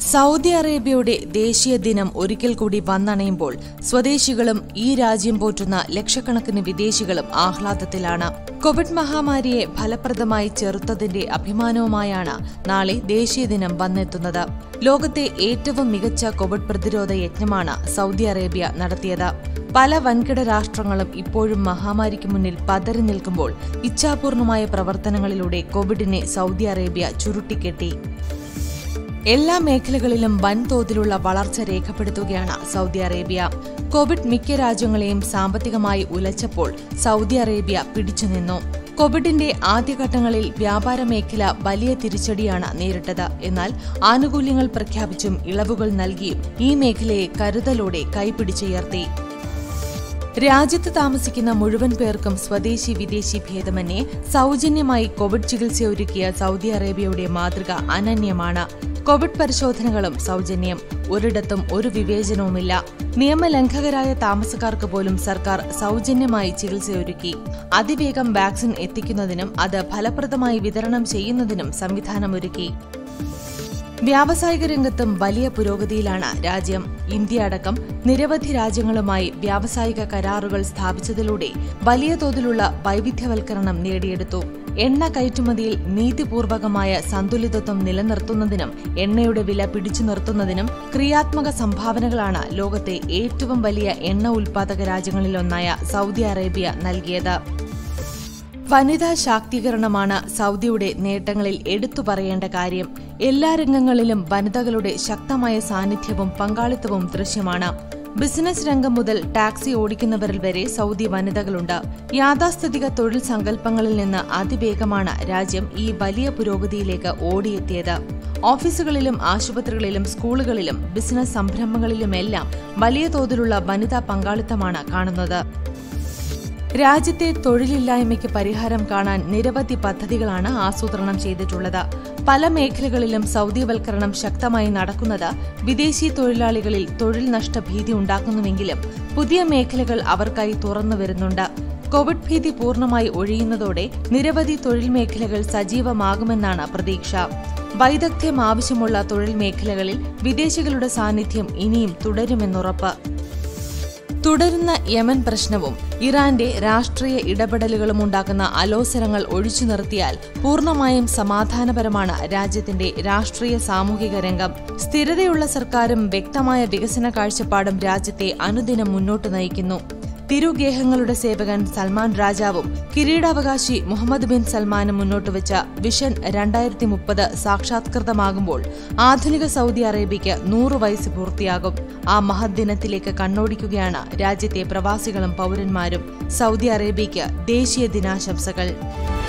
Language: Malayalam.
സൗദി അറേബ്യയുടെ ദേശീയ ദിനം ഒരിക്കൽ കൂടി വന്നണയുമ്പോൾ സ്വദേശികളും ഈ രാജ്യം പോറ്റുന്ന ലക്ഷക്കണക്കിന് വിദേശികളും ആഹ്ലാദത്തിലാണ് കോവിഡ് മഹാമാരിയെ ഫലപ്രദമായി ചെറുത്തതിന്റെ അഭിമാനവുമായാണ് നാളെ ദേശീയ ദിനം വന്നെത്തുന്നത് ലോകത്തെ ഏറ്റവും മികച്ച കോവിഡ് പ്രതിരോധ യജ്ഞമാണ് സൗദി അറേബ്യ നടത്തിയത് പല വൻകിട രാഷ്ട്രങ്ങളും ഇപ്പോഴും മഹാമാരിക്ക് മുന്നിൽ പതറി നിൽക്കുമ്പോൾ ഇച്ഛാപൂർണമായ പ്രവർത്തനങ്ങളിലൂടെ കോവിഡിനെ സൗദി അറേബ്യ ചുരുട്ടിക്കെട്ടി എല്ലാ മേഖലകളിലും വൻതോതിലുള്ള വളർച്ച രേഖപ്പെടുത്തുകയാണ് സൗദി അറേബ്യ കോവിഡ് മിക്ക രാജ്യങ്ങളെയും സാമ്പത്തികമായി ഉലച്ചപ്പോൾ സൗദി അറേബ്യ പിടിച്ചുനിന്നു കോവിഡിന്റെ ആദ്യഘട്ടങ്ങളിൽ വ്യാപാര മേഖല വലിയ തിരിച്ചടിയാണ് നേരിട്ടത് എന്നാൽ ആനുകൂല്യങ്ങൾ പ്രഖ്യാപിച്ചും ഇളവുകൾ നൽകിയും ഈ മേഖലയെ കരുതലോടെ കൈപിടിച്ചുയർത്തി രാജ്യത്ത് താമസിക്കുന്ന മുഴുവൻ പേർക്കും സ്വദേശി വിദേശി ഭേദമന്യേ സൗജന്യമായി കോവിഡ് ചികിത്സ ഒരുക്കിയ സൗദി അറേബ്യയുടെ മാതൃക അനന്യമാണ് കോവിഡ് പരിശോധനകളും സൗജന്യം ഒരിടത്തും ഒരു വിവേചനവുമില്ല നിയമലംഘകരായ താമസക്കാർക്ക് പോലും സർക്കാർ സൗജന്യമായി ചികിത്സയൊരുക്കി അതിവേഗം വാക്സിൻ എത്തിക്കുന്നതിനും അത് ഫലപ്രദമായി വിതരണം ചെയ്യുന്നതിനും സംവിധാനമൊരുക്കി വ്യാവസായിക രംഗത്തും വലിയ പുരോഗതിയിലാണ് രാജ്യം ഇന്ത്യ അടക്കം നിരവധി രാജ്യങ്ങളുമായി വ്യാവസായിക കരാറുകൾ സ്ഥാപിച്ചതിലൂടെ വലിയ തോതിലുള്ള വൈവിധ്യവൽക്കരണം നേടിയെടുത്തു എണ്ണ കയറ്റുമതിയിൽ നീതിപൂർവകമായ സന്തുലിതത്വം നിലനിർത്തുന്നതിനും എണ്ണയുടെ വില പിടിച്ചു നിർത്തുന്നതിനും ക്രിയാത്മക സംഭാവനകളാണ് ലോകത്തെ ഏറ്റവും വലിയ എണ്ണ ഉൽപാദക രാജ്യങ്ങളിലൊന്നായ സൗദി അറേബ്യ നൽകിയത് വനിതാ ശാക്തീകരണമാണ് സൗദിയുടെ നേട്ടങ്ങളിൽ എടുത്തു പറയേണ്ട കാര്യം എല്ലാ രംഗങ്ങളിലും വനിതകളുടെ ശക്തമായ സാന്നിധ്യവും പങ്കാളിത്തവും ദൃശ്യമാണ് ബിസിനസ് രംഗം മുതൽ ടാക്സി ഓടിക്കുന്നവരിൽ വരെ സൗദി വനിതകളുണ്ട് യാഥാസ്ഥിതിക തൊഴിൽ സങ്കല്പങ്ങളിൽ നിന്ന് അതിവേഗമാണ് രാജ്യം ഈ വലിയ പുരോഗതിയിലേക്ക് ഓടിയെത്തിയത് ഓഫീസുകളിലും ആശുപത്രികളിലും സ്കൂളുകളിലും ബിസിനസ് സംരംഭങ്ങളിലുമെല്ലാം വലിയ തോതിലുള്ള വനിതാ പങ്കാളിത്തമാണ് കാണുന്നത് രാജ്യത്തെ തൊഴിലില്ലായ്മയ്ക്ക് പരിഹാരം കാണാൻ നിരവധി പദ്ധതികളാണ് ആസൂത്രണം ചെയ്തിട്ടുള്ളത് പല മേഖലകളിലും സൗദിവൽക്കരണം ശക്തമായി നടക്കുന്നത് വിദേശി തൊഴിലാളികളിൽ തൊഴിൽ നഷ്ടഭീതി ഉണ്ടാക്കുന്നുവെങ്കിലും പുതിയ മേഖലകൾ അവർക്കായി തുറന്നു വരുന്നുണ്ട് കോവിഡ് ഭീതി പൂർണ്ണമായി ഒഴിയുന്നതോടെ നിരവധി തൊഴിൽ മേഖലകൾ സജീവമാകുമെന്നാണ് പ്രതീക്ഷ വൈദഗ്ധ്യം ആവശ്യമുള്ള തൊഴിൽ മേഖലകളിൽ വിദേശികളുടെ സാന്നിധ്യം ഇനിയും തുടരുമെന്നുറപ്പ് തുടരുന്ന യമൻ പ്രശ്നവും ഇറാന്റെ രാഷ്ട്രീയ ഇടപെടലുകളും ഉണ്ടാക്കുന്ന അലോസരങ്ങൾ ഒഴിച്ചു നിർത്തിയാൽ പൂർണ്ണമായും സമാധാനപരമാണ് രാജ്യത്തിന്റെ രാഷ്ട്രീയ സാമൂഹിക രംഗം സ്ഥിരതയുള്ള സർക്കാരും വ്യക്തമായ വികസന കാഴ്ചപ്പാടും രാജ്യത്തെ അനുദിനം മുന്നോട്ട് നയിക്കുന്നു തിരുഗേഹങ്ങളുടെ സേവകൻ സൽമാൻ രാജാവും കിരീടാവകാശി മുഹമ്മദ് ബിൻ സൽമാനും മുന്നോട്ടുവച്ച വിഷൻ രണ്ടായിരത്തി മുപ്പത് സാക്ഷാത്കൃതമാകുമ്പോൾ ആധുനിക സൗദി അറേബ്യയ്ക്ക് നൂറു വയസ്സ് പൂർത്തിയാകും ആ മഹദ്ദിനത്തിലേക്ക് കണ്ണോടിക്കുകയാണ് രാജ്യത്തെ പ്രവാസികളും പൗരന്മാരും സൗദി അറേബ്യയ്ക്ക് ദേശീയ ദിനാശംസകൾ